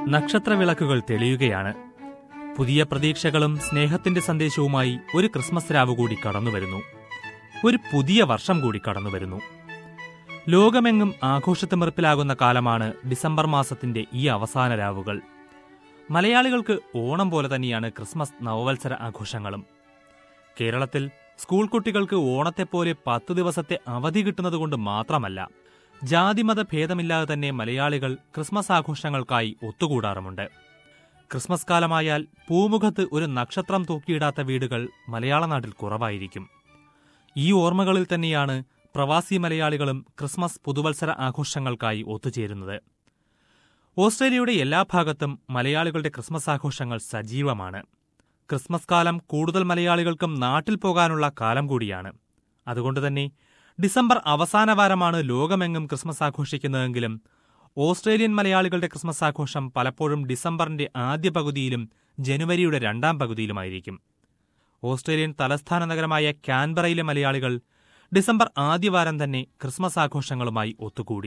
നക്ഷത്രവിളക്കുകൾ തെളിയുകയാണ് പുതിയ പ്രതീക്ഷകളും സ്നേഹത്തിന്റെ സന്ദേശവുമായി ഒരു ക്രിസ്മസ് രാവ് കൂടി കടന്നുവരുന്നു ഒരു പുതിയ വർഷം കൂടി കടന്നുവരുന്നു ലോകമെങ്ങും ആഘോഷത്തിമിർപ്പിലാകുന്ന കാലമാണ് ഡിസംബർ മാസത്തിന്റെ ഈ അവസാന രാവുകൾ മലയാളികൾക്ക് ഓണം പോലെ തന്നെയാണ് ക്രിസ്മസ് നവവത്സര ആഘോഷങ്ങളും കേരളത്തിൽ സ്കൂൾ കുട്ടികൾക്ക് ഓണത്തെപ്പോലെ പത്തു ദിവസത്തെ അവധി കിട്ടുന്നതുകൊണ്ട് മാത്രമല്ല ജാതിമത ഭേദമില്ലാതെ തന്നെ മലയാളികൾ ക്രിസ്മസ് ആഘോഷങ്ങൾക്കായി ഒത്തുകൂടാറുമുണ്ട് ക്രിസ്മസ് കാലമായാൽ പൂമുഖത്ത് ഒരു നക്ഷത്രം തൂക്കിയിടാത്ത വീടുകൾ മലയാള നാട്ടിൽ കുറവായിരിക്കും ഈ ഓർമ്മകളിൽ തന്നെയാണ് പ്രവാസി മലയാളികളും ക്രിസ്മസ് പുതുവത്സര ആഘോഷങ്ങൾക്കായി ഒത്തുചേരുന്നത് ഓസ്ട്രേലിയയുടെ എല്ലാ ഭാഗത്തും മലയാളികളുടെ ക്രിസ്മസ് ആഘോഷങ്ങൾ സജീവമാണ് ക്രിസ്മസ് കാലം കൂടുതൽ മലയാളികൾക്കും നാട്ടിൽ പോകാനുള്ള കാലം കൂടിയാണ് അതുകൊണ്ടുതന്നെ ഡിസംബർ അവസാന വാരമാണ് ലോകമെങ്ങും ക്രിസ്മസ് ആഘോഷിക്കുന്നതെങ്കിലും ഓസ്ട്രേലിയൻ മലയാളികളുടെ ക്രിസ്മസ് ആഘോഷം പലപ്പോഴും ഡിസംബറിന്റെ ആദ്യ പകുതിയിലും ജനുവരിയുടെ രണ്ടാം പകുതിയിലുമായിരിക്കും ഓസ്ട്രേലിയൻ തലസ്ഥാന നഗരമായ കാൻബറയിലെ മലയാളികൾ ഡിസംബർ ആദ്യവാരം തന്നെ ക്രിസ്മസ് ആഘോഷങ്ങളുമായി ഒത്തുകൂടി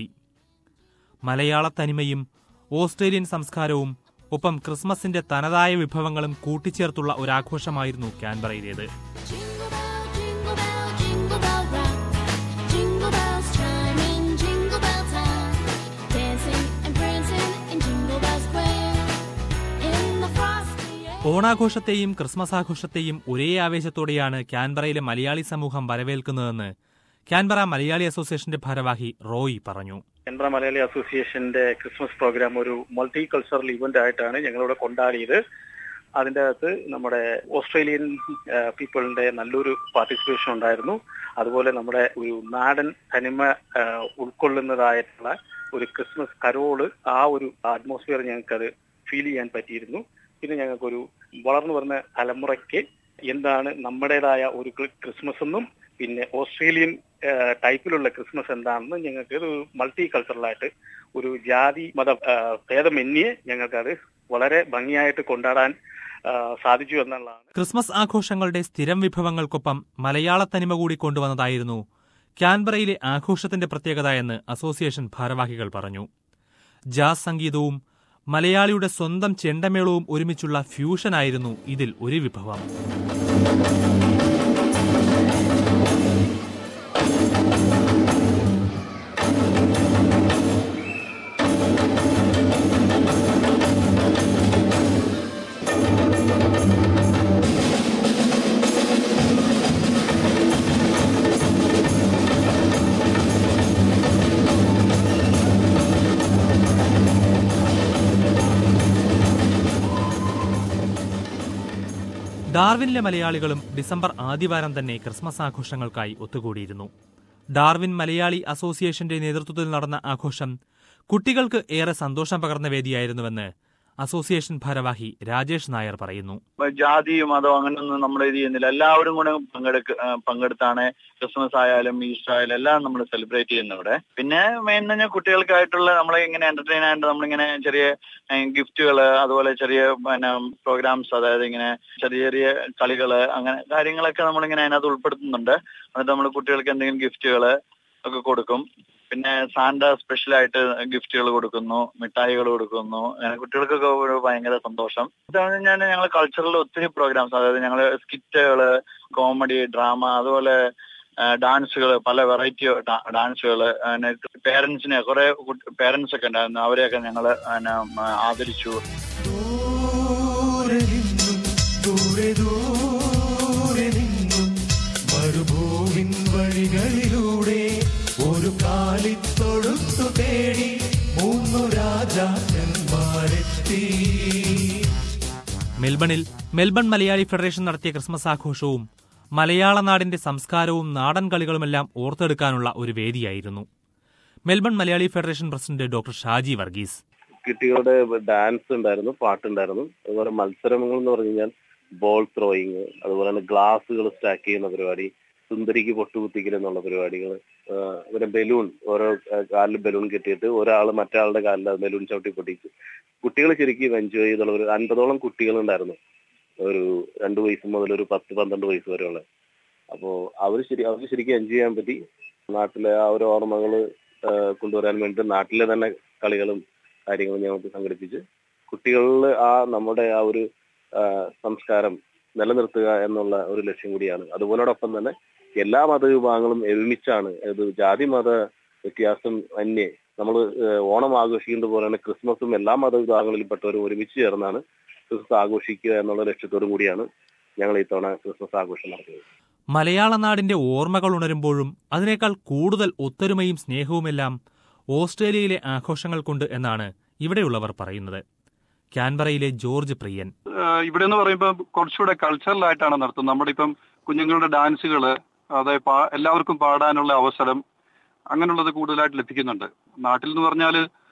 മലയാള തനിമയും ഓസ്ട്രേലിയൻ സംസ്കാരവും ഒപ്പം ക്രിസ്മസിന്റെ തനതായ വിഭവങ്ങളും കൂട്ടിച്ചേർത്തുള്ള ഒരാഘോഷമായിരുന്നു കാൻബറയിലേത് Jingle bell, jingle bell, jingle bell rock. Jingle bells chiming, jingle bell time. Dancing and prancing in Jingle Bell Square. In the frosty air. ഓണാഘോഷത്തെയും ക്രിസ്മസ് ആഘോഷത്തെയും ഒരേ ആവേശത്തോടെയാണ് കാൻബറയിലെ മലയാളി സമൂഹം വരവേൽക്കുന്നതെന്ന് കാൻബറ മലയാളി അസോസിയേഷന്റെ ഭാരവാഹി റോയ് പറഞ്ഞു കേന്ദ്ര മലയാളി അസോസിയേഷന്റെ ക്രിസ്മസ് പ്രോഗ്രാം ഒരു മൾട്ടി കൾച്ചറൽ ഇവന്റ് ആയിട്ടാണ് ഞങ്ങളിവിടെ കൊണ്ടാടിയത് അതിൻ്റെ അകത്ത് നമ്മുടെ ഓസ്ട്രേലിയൻ പീപ്പിളിന്റെ നല്ലൊരു പാർട്ടിസിപ്പേഷൻ ഉണ്ടായിരുന്നു അതുപോലെ നമ്മുടെ ഒരു നാടൻ തനിമ ആ, ഉൾക്കൊള്ളുന്നതായിട്ടുള്ള ഒരു ക്രിസ്മസ് കരോള് ആ ഒരു അറ്റ്മോസ്ഫിയർ ഞങ്ങൾക്കത് ഫീൽ ചെയ്യാൻ പറ്റിയിരുന്നു പിന്നെ ഞങ്ങൾക്കൊരു വളർന്നു വരുന്ന തലമുറയ്ക്ക് എന്താണ് നമ്മുടേതായ ഒരു ക്രി- ക്രിസ്മസ് എന്നും പിന്നെ ഓസ്ട്രേലിയൻ ആ, ടൈപ്പിലുള്ള ക്രിസ്മസ് എന്താണെന്ന് ഞങ്ങൾക്ക് ഒരു മൾട്ടി കൾച്ചറലായിട്ട് ഒരു ജാതി മത ആ, ഭേദമന്യേ ഞങ്ങൾക്കത് വളരെ ഭംഗിയായിട്ട് കൊണ്ടാടാൻ ആ, സാധിച്ചു എന്നുള്ളതാണ് ക്രിസ്മസ് ആഘോഷങ്ങളുടെ സ്ഥിരം വിഭവങ്ങൾക്കൊപ്പം മലയാള തനിമ കൂടി കൊണ്ടുവന്നതായിരുന്നു കാൻബറയിലെ ആഘോഷത്തിന്റെ പ്രത്യേകത എന്ന് അസോസിയേഷൻ ഭാരവാഹികൾ പറഞ്ഞു ജാസ് സംഗീതവും മലയാളിയുടെ സ്വന്തം ചെണ്ടമേളവും ഒരുമിച്ചുള്ള ഫ്യൂഷനായിരുന്നു ഇതിൽ ഒരു വിഭവം ഡാർവിനിലെ മലയാളികളും ഡിസംബർ ആദ്യവാരം തന്നെ ക്രിസ്മസ് ആഘോഷങ്ങൾക്കായി ഒത്തുകൂടിയിരുന്നു ഡാർവിൻ മലയാളി അസോസിയേഷന്റെ നേതൃത്വത്തിൽ നടന്ന ആഘോഷം കുട്ടികൾക്ക് ഏറെ സന്തോഷം പകർന്ന വേദിയായിരുന്നുവെന്ന് അസോസിയേഷൻ ഭാരവാഹി രാജേഷ് നായർ പറയുന്നു ജാതി മതം അങ്ങനെയൊന്നും നമ്മൾ ഇത് ചെയ്യുന്നില്ല എല്ലാവരും കൂടെ പങ്കെടുക്ക ആ, പങ്കെടുത്താണ് ക്രിസ്മസ് ആയാലും ഈസ്റ്റർ ആയാലും എല്ലാം നമ്മൾ സെലിബ്രേറ്റ് ചെയ്യുന്നത് ഇവിടെ പിന്നെ മെയിൻ എന്ന് പറഞ്ഞാൽ കുട്ടികൾക്കായിട്ടുള്ള നമ്മളെ ഇങ്ങനെ എന്റർടൈൻ ആയിട്ട് നമ്മളിങ്ങനെ ചെറിയ ഗിഫ്റ്റുകൾ അതുപോലെ ചെറിയ പിന്നെ പ്രോഗ്രാംസ് അതായത് ഇങ്ങനെ ചെറിയ ചെറിയ കളികള് അങ്ങനെ കാര്യങ്ങളൊക്കെ നമ്മളിങ്ങനെ അതിനകത്ത് ഉൾപ്പെടുത്തുന്നുണ്ട് എന്നിട്ട് നമ്മൾ കുട്ടികൾക്ക് എന്തെങ്കിലും ഗിഫ്റ്റുകൾ ഒക്കെ കൊടുക്കും പിന്നെ സാന്റ സ്പെഷ്യൽ ആയിട്ട് ഗിഫ്റ്റുകൾ കൊടുക്കുന്നു മിഠായികൾ കൊടുക്കുന്നു അങ്ങനെ കുട്ടികൾക്കൊക്കെ ഒരു ഭയങ്കര സന്തോഷം ഇതാണ് ഞാൻ ഞങ്ങൾ കൾച്ചറൽ ഒത്തിരി പ്രോഗ്രാംസ് അതായത് ഞങ്ങൾ സ്കിറ്റുകള് കോമഡി ഡ്രാമ അതുപോലെ ഡാൻസുകൾ പല വെറൈറ്റി ഡാൻസുകൾ പേരൻസിനെ കുറെ പേരൻസ് ഒക്കെ ഉണ്ടായിരുന്നു അവരെയൊക്കെ ഞങ്ങൾ ആദരിച്ചു ദൂരെ നിന്നും ദൂരെ ദൂരെ നിന്നും മരുഭൂവിൻ വഴികളിലൂടെ ഒരു കാലിത്തൊഴുത്തു തേടി മൂന്നു രാജാക്കന്മാരെത്തി മെൽബണിൽ മെൽബൺ മലയാളി ഫെഡറേഷൻ നടത്തിയ ക്രിസ്മസ് ആഘോഷവും മലയാള നാടിന്റെ സംസ്കാരവും നാടൻ കളികളുമെല്ലാം ഓർത്തെടുക്കാനുള്ള ഒരു വേദിയായിരുന്നു Melbourne Malayali federation president doctor Shaji Varghese കുട്ടികളുടെ ഡാൻസ് ഉണ്ടായിരുന്നു പാട്ടുണ്ടായിരുന്നു അതുപോലെ മത്സരങ്ങൾ എന്ന് പറഞ്ഞു കഴിഞ്ഞാൽ ബോൾ ത്രോയിങ് അതുപോലെ തന്നെ ഗ്ലാസുകൾ സ്റ്റാക്ക് ചെയ്യുന്ന പരിപാടി സുന്ദരിക്ക് പൊട്ടുകുത്തിക്കൽ എന്നുള്ള പരിപാടികൾ പിന്നെ ബലൂൺ ഓരോ ആ, കാലിൽ ബലൂൺ കെട്ടിയിട്ട് ഒരാൾ മറ്റേ കാലിൽ ബലൂൺ ചവിട്ടി പൊട്ടിച്ച് കുട്ടികൾ ശരിക്കും എൻജോയ് ചെയ്തുള്ള ഒരു അൻപതോളം കുട്ടികളുണ്ടായിരുന്നു ഒരു രണ്ട് വയസ്സ് മുതൽ ഒരു പത്ത് പന്ത്രണ്ട് വയസ്സ് വരെയുള്ള അപ്പോൾ അവർ ശരി അവർക്ക് ശരിക്കും എൻജോയ് ചെയ്യാൻ പറ്റി നാട്ടിലെ ആ ഒരു ഓർമ്മകൾ കൊണ്ടുവരാൻ വേണ്ടി നാട്ടിലെ തന്നെ കളികളും കാര്യങ്ങളും ഞങ്ങൾക്ക് സംഘടിപ്പിച്ച് കുട്ടികളിൽ ആ നമ്മുടെ ആ ഒരു ആ, സംസ്കാരം നിലനിർത്തുക എന്നുള്ള ഒരു ലക്ഷ്യം കൂടിയാണ് അതുപോലോടൊപ്പം തന്നെ എല്ലാ മതവിഭാഗങ്ങളും ഒരുമിച്ചാണ് ഇത് ജാതി മത വ്യത്യാസം അന്യേ നമ്മൾ ഓണം ആഘോഷിക്കുന്നത് പോലെ തന്നെ ക്രിസ്മസും എല്ലാ മതവിഭാഗങ്ങളിൽപ്പെട്ടവരും ഒരുമിച്ച് ചേർന്നാണ് ക്രിസ്മസ് ആഘോഷിക്കുക എന്നുള്ള ലക്ഷ്യത്തോടും കൂടിയാണ് ഞങ്ങൾ ഇത്തവണ ക്രിസ്മസ് ആഘോഷം നടത്തുന്നത് മലയാള നാടിന്റെ ഓർമ്മകൾ ഉണരുമ്പോഴും അതിനേക്കാൾ കൂടുതൽ ഒത്തൊരുമയും സ്നേഹവുമെല്ലാം ഓസ്ട്രേലിയയിലെ ആഘോഷങ്ങൾ കൊണ്ട് എന്നാണ് ഇവിടെയുള്ളവർ പറയുന്നത് ക്യാൻബറയിലെ ജോർജ് പ്രിയൻ ആഹ് ഇവിടെ എന്ന് പറയുമ്പോൾ കുറച്ചുകൂടെ കൾച്ചറൽ ആയിട്ടാണ് നടത്തുന്നത് നമ്മുടെ ഇപ്പം കുഞ്ഞുങ്ങളുടെ ഡാൻസുകൾ അതായത് പാ- എല്ലാവർക്കും പാടാനുള്ള അവസരം അങ്ങനെയുള്ളത് കൂടുതലായിട്ട് ലഭിക്കുന്നുണ്ട് നാട്ടിൽ എന്ന് പറഞ്ഞാൽ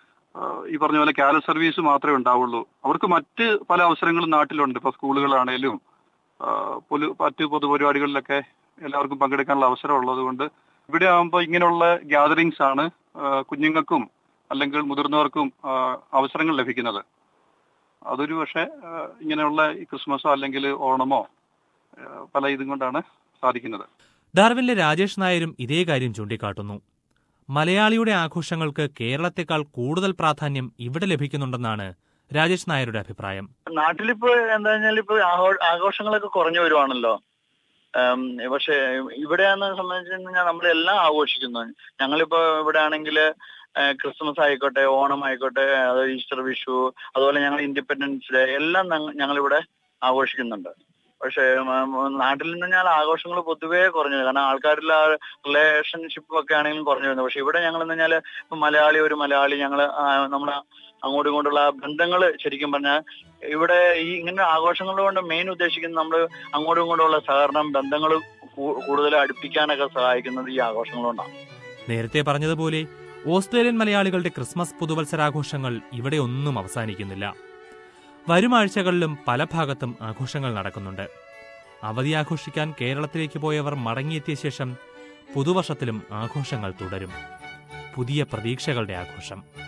ഈ പറഞ്ഞ പോലെ കാല സർവീസ് മാത്രമേ ഉണ്ടാവുള്ളൂ അവർക്ക് മറ്റ് പല അവസരങ്ങളും നാട്ടിലുണ്ട് ഇപ്പൊ സ്കൂളുകളാണേലും ആഹ് പൊതു മറ്റ് പൊതുപരിപാടികളിലൊക്കെ എല്ലാവർക്കും പങ്കെടുക്കാനുള്ള അവസരം ഉള്ളത് കൊണ്ട് ഇവിടെ ആകുമ്പോൾ ഇങ്ങനെയുള്ള ഗ്യാതറിങ്സ് ആണ് ആഹ് കുഞ്ഞുങ്ങൾക്കും അല്ലെങ്കിൽ മുതിർന്നവർക്കും ആഹ് അവസരങ്ങൾ ലഭിക്കുന്നത് അതൊരു പക്ഷേ ആഹ് ഇങ്ങനെയുള്ള ഈ ക്രിസ്മസോ അല്ലെങ്കിൽ ഓണമോ ആഹ് പല ഇതും കൊണ്ടാണ് സാധിക്കുന്നത് ഡാർവിനിലെ രാജേഷ് നായരും ഇതേ കാര്യം ചൂണ്ടിക്കാട്ടുന്നു മലയാളിയുടെ ആഘോഷങ്ങൾക്ക് കേരളത്തെക്കാൾ കൂടുതൽ പ്രാധാന്യം ഇവിടെ ലഭിക്കുന്നുണ്ടെന്നാണ് രാജേഷ് നായരുടെ അഭിപ്രായം നാട്ടിലിപ്പോ എന്താ കഴിഞ്ഞാൽ ഇപ്പൊ ആഘോ- ആഘോഷങ്ങളൊക്കെ കുറഞ്ഞു വരുവാണല്ലോ ഉം, പക്ഷെ ഇവിടെയാന്ന് സംബന്ധിച്ച് നമ്മളെല്ലാം ആഘോഷിക്കുന്നു ഞങ്ങളിപ്പോ ഇവിടെ ആണെങ്കിൽ ക്രിസ്മസ് ആയിക്കോട്ടെ ഓണം ആയിക്കോട്ടെ അത് ഈസ്റ്റർ വിഷു അതുപോലെ ഞങ്ങൾ ഇൻഡിപെൻഡൻസ് ഡേ എല്ലാം ഞങ്ങ- ഞങ്ങളിവിടെ ആഘോഷിക്കുന്നുണ്ട് പക്ഷേ നാട്ടിൽ നിന്ന് ഞാൻ ആഘോഷങ്ങൾ പൊതുവേ കുറഞ്ഞു കാരണം ആൾക്കാരിൽ റിലേഷൻഷിപ്പ് ഒക്കെ ആണെങ്കിലും കുറഞ്ഞു വരുന്നത് പക്ഷെ ഇവിടെ ഞങ്ങൾ എന്ന് പറഞ്ഞാൽ ഇപ്പൊ മലയാളി ഒരു മലയാളി ഞങ്ങൾ നമ്മുടെ അങ്ങോട്ടും ഇങ്ങോട്ടുള്ള ബന്ധങ്ങൾ ശരിക്കും പറഞ്ഞാൽ ഇവിടെ ഈ ഇങ്ങനെ ആഘോഷങ്ങൾ കൊണ്ട് മെയിൻ ഉദ്ദേശിക്കുന്നത് നമ്മൾ അങ്ങോട്ടും ഇങ്ങോട്ടുള്ള സഹകരണം ബന്ധങ്ങൾ കൂടുതൽ അടുപ്പിക്കാനൊക്കെ സഹായിക്കുന്നത് ഈ ആഘോഷങ്ങൾ കൊണ്ടാണ് നേരത്തെ പറഞ്ഞതുപോലെ ഓസ്ട്രേലിയൻ മലയാളികളുടെ ക്രിസ്മസ് പുതുവത്സരാഘോഷങ്ങൾ ഇവിടെ ഒന്നും അവസാനിക്കുന്നില്ല വരും ആഴ്ചകളിലും പല ഭാഗത്തും ആഘോഷങ്ങൾ നടക്കുന്നുണ്ട് അവധി ആഘോഷിക്കാൻ കേരളത്തിലേക്ക് പോയവർ മടങ്ങിയെത്തിയ ശേഷം പുതുവർഷത്തിലും ആഘോഷങ്ങൾ തുടരും പുതിയ പ്രതീക്ഷകളുടെ ആഘോഷം